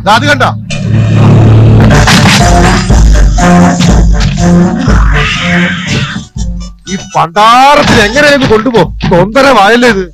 അത് കണ്ട ഈ പണ്ടാരത്തിൽ എങ്ങനെയാണ് കൊണ്ടുപോ തൊന്തരമായല്ലേ ഇത്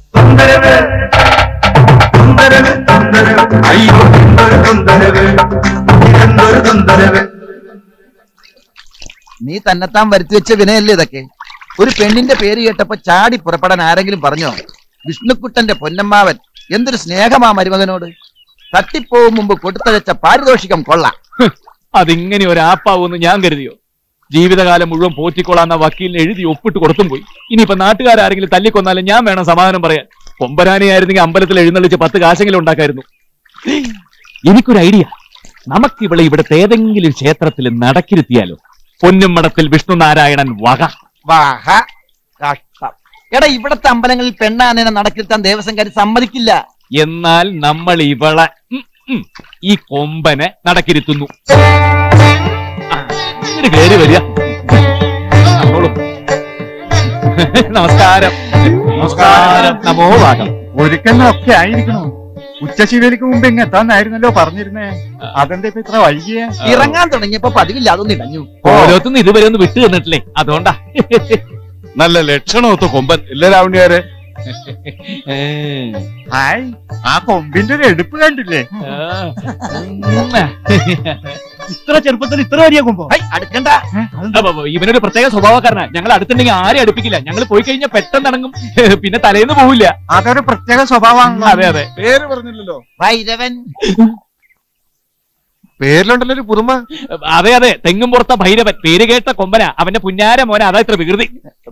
നീ തന്നെത്താൻ വരുത്തി വെച്ച വിനയല്ലേ ഇതൊക്കെ ഒരു പെണ്ണിന്റെ പേര് കേട്ടപ്പോ ചാടി പുറപ്പെടാൻ ആരെങ്കിലും പറഞ്ഞോ വിഷ്ണുക്കുട്ടന്റെ പൊന്നമ്മാവൻ എന്തൊരു സ്നേഹമാ മരുമകനോട് തട്ടിപ്പോവും മുമ്പ് കൊടുത്തഴച്ച പാരിതോഷികം കൊള്ളാം അതിങ്ങനെ ഒരു ആപ്പാവൂന്ന് ഞാൻ കരുതിയോ ജീവിതകാലം മുഴുവൻ പോറ്റിക്കൊള്ളാന്ന വക്കീലിന് എഴുതി ഒപ്പിട്ട് കൊടുത്തും പോയി ഇനിയിപ്പോ നാട്ടുകാരെങ്കിലും തല്ലിക്കൊന്നാലും ഞാൻ വേണം സമാധാനം പറയാൻ കൊമ്പരാനയായിരുന്നെങ്കിൽ അമ്പലത്തിൽ എഴുന്നള്ളിച്ച് പത്ത് കാശെങ്കിലും ഉണ്ടാക്കായിരുന്നു എനിക്കൊരു ഐഡിയ നമുക്ക് ഇവിടെ ഇവിടുത്തെ ഏതെങ്കിലും ക്ഷേത്രത്തിൽ നടക്കിരുത്തിയാലോ പൊന്നും മഠത്തിൽ വിഷ്ണു നാരായണൻ വക വാഹ കഷ്ടം എടാ ഇവിടത്തെ അമ്പലങ്ങളിൽ പെണ്ണാനേനെ നടക്കിരുത്താൻ ദേവസ്വംകാർ സമ്മതിക്കില്ല എന്നാൽ നമ്മൾ ഇവളെ ഉം, ഉം, ഈ കൊമ്പനെ നടക്കിരുത്തുന്നു ആ, ഇങ്ങട് കേറി വരിക നമ്മളോ. നമസ്കാരം നമസ്കാരം നമോ ഭാഗം ഒരുക്കങ്ങളൊക്കെ ആയിരിക്കണോ ഉച്ചശീവേലിക്ക് മുമ്പ് ഇങ്ങ് എത്താന്നായിരുന്നല്ലോ പറഞ്ഞിരുന്നേ അതെന്താ ഇപ്പൊ ഇത്ര വൈകിയേ ഇറങ്ങാൻ തുടങ്ങിയപ്പോ പതിവില്ല അതൊന്നും ഇടഞ്ഞു ഓരോരുത്തരും ഇതുവരെ ഒന്ന് വിട്ടു തന്നിട്ടില്ലേ അതുകൊണ്ടാ നല്ല ലക്ഷണമൊത്ത കൊമ്പൻ ഇല്ല രാവണിയാരെ ഏ, ഹായ് ആ കൊമ്പിന്റെ ഒരു എടുപ്പ് കണ്ടില്ലേ ആ, ഉം. ഇത്ര ചെറുപ്പത്തിൽ ഇത്ര വലിയ കൊമ്പോ ഹൈ, അടുക്കണ്ട അപ്പൊ ഇവനൊരു പ്രത്യേക സ്വഭാവക്കാരനാ ഞങ്ങൾ അടുത്തുണ്ടെങ്കിൽ ആരെ അടുപ്പിക്കില്ല ഞങ്ങൾ പോയി കഴിഞ്ഞാൽ പെട്ടെന്ന് ഇറങ്ങും പിന്നെ തലേന്ന് പോവില്ല അതൊരു പ്രത്യേക സ്വഭാവമാണല്ലോ അതെ അതെ പേര് പറഞ്ഞില്ലല്ലോ ഭൈരവൻ പേരിലുണ്ടല്ലോ ഒരു പുതുമ അതെ അതെ തെങ്ങും പുറത്ത ഭൈരവൻ പേര് കേട്ട കൊമ്പന അവന്റെ പുന്നാര മോന അതാ ഇത്ര വികൃതി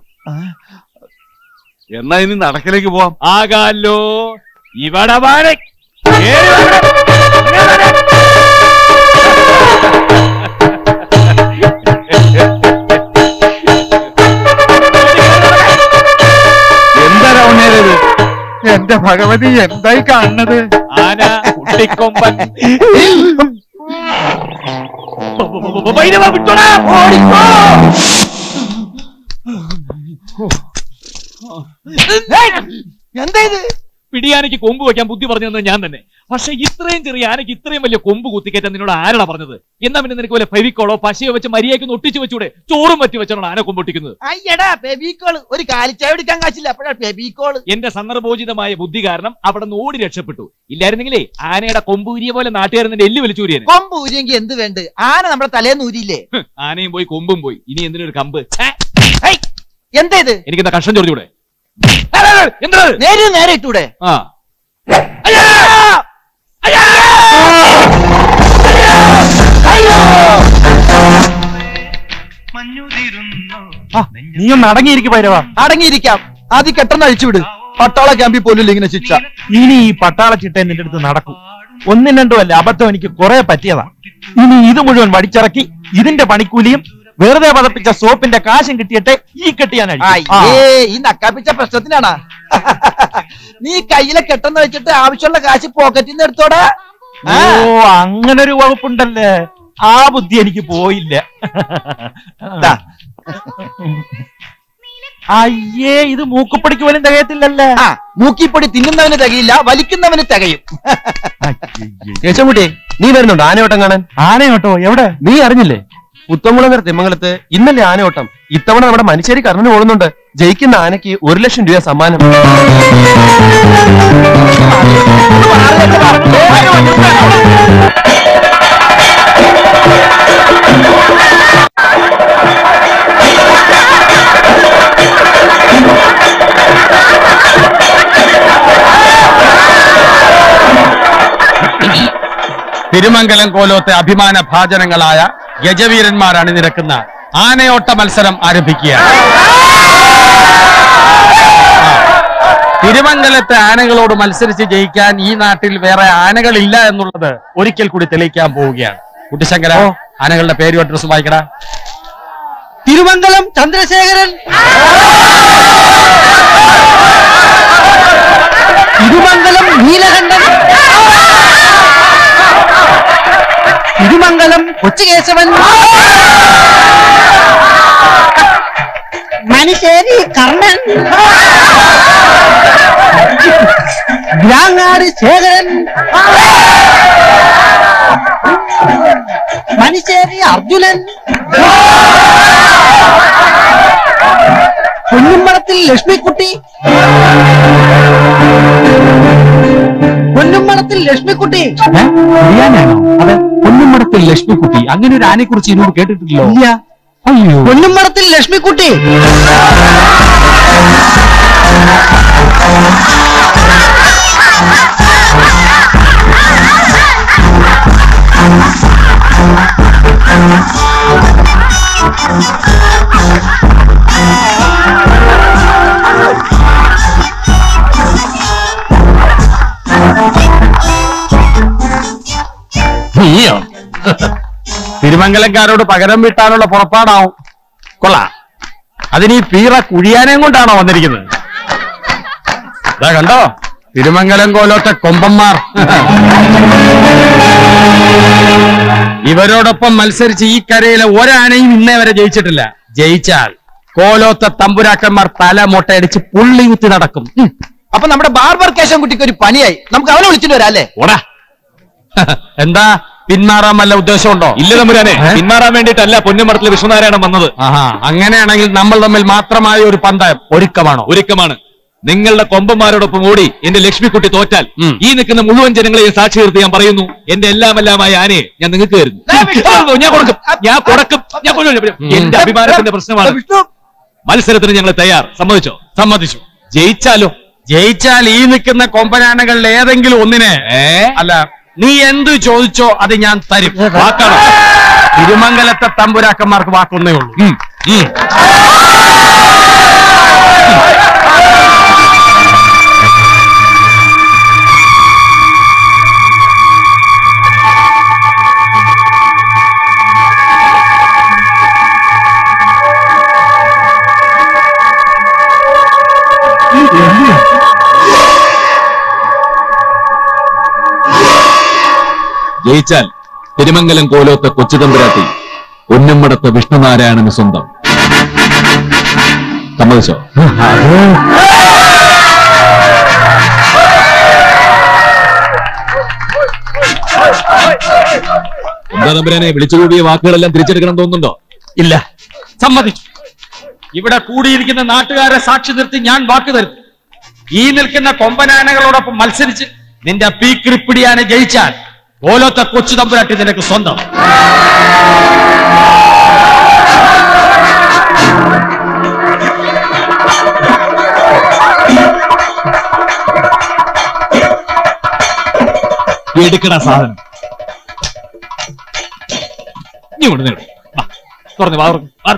എന്നാ ഇനി നടക്കിലേക്ക് പോവാം ആകാലോ ഇവിടെ വാഴ കേറി വാ ഇവിടെ. എന്താ രാവണിയാരത് എന്റെ ഭഗവതി എന്തായി കാണുന്നത് ആന കുട്ടിക്കൊമ്പൻ ഭൈരവ വിട്ടോടാ ഓടിക്കോ എന്താ ഇത് പിടിയാനയ്ക്ക് കൊമ്പ് വെക്കാൻ ബുദ്ധി പറഞ്ഞു തന്നത് ഞാൻ തന്നെ പക്ഷെ ഇത്രയും ചെറിയ ആനയ്ക്ക് ഇത്രയും വലിയ കൊമ്പ് കുത്തിക്കയറ്റാൻ നിന്നോട് ആരാടാ പറഞ്ഞത് എന്നാ പിന്നെ നിനക്ക് വല്ല ഫെവിക്കോളോ പശയോ വെച്ച് മരിയാക്കി ഒന്ന് ഒട്ടിച്ചു വെച്ചൂടെ ചോറും പറ്റി വെച്ചാണ് ആന കൊമ്പ് ഒട്ടിക്കുന്നത് അയ്യടാ ബേബിക്കോള് ഒരു കാലിച്ചായ എടുക്കാൻ കാശില്ല അപ്പോഴാ ബേബിക്കോള് എന്റെ സന്ദർഭോചിതമായ ബുദ്ധി കാരണം അവിടെ നിന്ന് ഓടി രക്ഷപ്പെട്ടു ഇല്ലായിരുന്നെങ്കിലേ ആനയുടെ കൊമ്പ് ഊരിയ പോലെ നാട്ടുകാരൻ എല്ല് വലിച്ചൂരിയന് കൊമ്പ് ഊരിയെങ്കിൽ എന്ത് വേണ്ട ആന നമ്മുടെ തലേന്ന് ഊരിയില്ലേ ആനയും പോയി കൊമ്പും പോയി ഇനി എന്തിനൊരു കമ്പ് ഛേ, ഹൈ, എന്താ ഇത് എനിക്കെന്താ കഷ്ടം ചൊറിഞ്ഞൂടെ എന്താ ഇത്? നേരെ നേരെ ഇട്ടൂടെ ആ നീ ഒന്ന് അടങ്ങിയിരിക്കും ഭൈരവ അടങ്ങിയിരിക്കാം ആദ്യം കെട്ടെന്ന് അഴിച്ചുവിട് പട്ടാള ക്യാമ്പിൽ പോലും ഇങ്ങനെ ശിക്ഷ ഇനി ഈ പട്ടാള ചിട്ട നിന്റെ അടുത്ത് നടക്കും ഒന്നും രണ്ടും അല്ല അബദ്ധം എനിക്ക് കുറെ പറ്റിയതാ ഇനി ഇത് മുഴുവൻ വടിച്ചിറക്കി ഇതിന്റെ പണിക്കൂലിയും വെറുതെ പതപ്പിച്ച സോപ്പിന്റെ കാശും കിട്ടിയിട്ട് ഈ കെട്ടിയാൻ അയ്യേ ഈ നക്കാപ്പിച്ച പ്രശ്നത്തിനാണാ നീ കയ്യിലെ കെട്ടെന്ന് വെച്ചിട്ട് ആവശ്യമുള്ള കാശ് പോക്കറ്റിൽ നിന്ന് എടുത്തോടാ ഓ അങ്ങനൊരു വകുപ്പുണ്ടല്ലേ ആ ബുദ്ധി എനിക്ക് പോയില്ല ദാ. അയ്യേ ഇത് മൂക്കുപ്പടിക്ക് പോലും തികയത്തില്ലല്ലേ ആ മൂക്കിപ്പൊടി തിന്നുന്നവന് തികയില്ല വലിക്കുന്നവന് തികയും കേശവൻകുട്ടി നീ വരുന്നുണ്ടോ ആനയോട്ടം കാണാൻ ആനയോട്ടോ എവിടെ നീ അറിഞ്ഞില്ലേ പുത്തംകുളങ്ങര തിമ്മംഗലത്ത് ഇന്നലെ ആനയോട്ടം ഇത്തവണ നമ്മുടെ മനുഷ്യരി കർണന് ഓടുന്നുണ്ട് ജയിക്കുന്ന ആനയ്ക്ക് ഒരു ലക്ഷം രൂപ സമ്മാനം തിരുമംഗലം കോലോത്തെ അഭിമാന ഭാജനങ്ങളായ ഗജവീരന്മാർ അണിനിരക്കുന്ന ആനയോട്ട മത്സരം ആരംഭിക്കുകയാണ് തിരുമംഗലത്തെ ആനകളോട് മത്സരിച്ച് ജയിക്കാൻ ഈ നാട്ടിൽ വേറെ ആനകളില്ല എന്നുള്ളത് ഒരിക്കൽ കൂടി തെളിയിക്കാൻ പോവുകയാണ് കുട്ടിശങ്കര ആനകളുടെ പേരും അഡ്രസ്സും വായിക്കടാ തിരുമംഗലം ചന്ദ്രശേഖരൻ തിരുമംഗലം നീലകണ്ഠൻ തിരുമംഗലം കൊച്ചുകേശവൻ മനുശ്ശേരി കർണൻ ഗ്രാങ്ങാട് ശേഖരൻ അർജുനൻ പൊന്നുമ്പടത്തിൽ ലക്ഷ്മിക്കുട്ടി പൊന്നുമ്പടത്തിൽ ലക്ഷ്മിക്കുട്ടി അതെ പൊന്നുമടത്തിൽ ലക്ഷ്മിക്കുട്ടി അങ്ങനെ ഒരു ആനയെ കുറിച്ച് ഇതിനോട് കേട്ടിട്ടില്ലല്ലോ ഇല്ല അയ്യോ പൊന്നുമ്പടത്തിൽ ലക്ഷ്മിക്കുട്ടി നീയോ തിരുമംഗലംകാരോട് പകരം വീട്ടാനുള്ള പുറപ്പാടാവും കൊള്ളാം അതിന് ഈ പീറ കുഴിയാനേം കൊണ്ടാണോ വന്നിരിക്കുന്നത് ഇതാ കണ്ടോ തിരുമംഗലം കോലോത്തെ കൊമ്പന്മാർ ഇവരോടൊപ്പം മത്സരിച്ച് ഈ കരയിലെ ഒരാനയും ഇന്നേ വരെ ജയിച്ചിട്ടില്ല ജയിച്ചാൽ കോലോത്തെ തമ്പുരാക്കന്മാർ തല മൊട്ടയടിച്ച് പുള്ളി കുത്തി നടക്കും ഉം. അപ്പൊ നമ്മുടെ ബാർബർ കേശവൻകുട്ടിക്ക് ഒരു പണിയായി നമുക്ക് അവനെ വിളിച്ചിട്ട് വരാം അല്ലേ ഓടാ എന്താ പിന്മാറാൻ വല്ല ഉദ്ദേശമുണ്ടോ ഇല്ല തമ്പുരാനെ ഏ? പിന്മാറാൻ വേണ്ടിയിട്ടല്ല പൊന്നുമടത്തിലെ വിഷ്ണുനാരായണൻ വന്നത് ആഹാ അങ്ങനെയാണെങ്കിൽ നമ്മൾ തമ്മിൽ മാത്രമായ ഒരു പന്തയം ഒരുക്കമാണോ ഒരുക്കമാണ് നിങ്ങളുടെ കൊമ്പന്മാരോടൊപ്പം ഓടി എന്റെ ലക്ഷ്മിക്കുട്ടി തോറ്റാൽ ഉം. ഈ നിൽക്കുന്ന മുഴുവൻ ജനങ്ങളെയും സാക്ഷി നിർത്തി ഞാൻ പറയുന്നു എന്റെ എല്ലാം എല്ലാമായ ആനയെ ഞാൻ നിങ്ങൾക്ക് തരുന്നു ഞാൻ കൊടുക്കും ഞാൻ കൊടുക്കും ഞാൻ കൊടുക്കും. എന്റെ അഭിമാനത്തിന്റെ പ്രശ്നമാണ് വിഷ്ണു മത്സരത്തിന് ഞങ്ങൾ തയ്യാർ സമ്മതിച്ചോ സമ്മതിച്ചു ജയിച്ചാലോ ജയിച്ചാൽ ഈ നിൽക്കുന്ന കൊമ്പനാനകളിൽ ഏതെങ്കിലും ഒന്നിനെ ഏ അല്ല നീ എന്ത് ചോദിച്ചോ അത് ഞാൻ തരും വാക്കാണോ തിരുമംഗലത്തെ തമ്പുരാക്കന്മാർക്ക് വാക്കൊന്നേ ഉള്ളൂ ഉം. ഉം. ജയിച്ചാൽ തിരുമംഗലം കോലോത്തെ കൊച്ചുതമ്പുരാട്ടി പൊന്നുമ്മടത്ത് വിഷ്ണുനാരായണന് സ്വന്തം സമ്മതിച്ചോ എന്താ തമ്പുരാനെ വിളിച്ചുകൂടിയ വാക്കുകളെല്ലാം തിരിച്ചെടുക്കണം തോന്നുന്നുണ്ടോ ഇല്ല സമ്മതിച്ചു ഇവിടെ കൂടിയിരിക്കുന്ന നാട്ടുകാരെ സാക്ഷി നിർത്തി ഞാൻ വാക്ക് തരുന്നു ഈ നിൽക്കുന്ന കൊമ്പനാനകളോടൊപ്പം മത്സരിച്ച് നിന്റെ പീക്കിരിപ്പിടിയാനെ ജയിച്ചാൽ ഓലോത്തെ കൊച്ചു തമ്പുരാട്ടി നിനക്ക് സ്വന്തം എടുക്കണ സാധനം നീ കൊണ്ട് നേടും തുറന്നു വാ തുറന്ന്, വാ.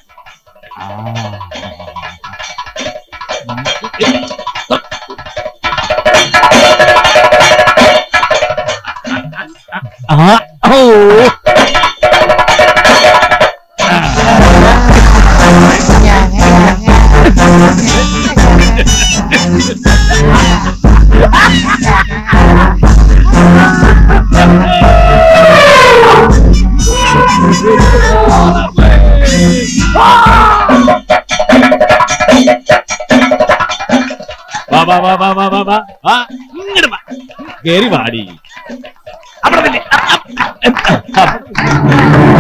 ആ ഓ വാ വാ വാ വാ വാ വാ വാ വാ ഇങ്ങട് വാ കേറി വാടി അവിടെ നില്ല്. ആ, ആ, ആ.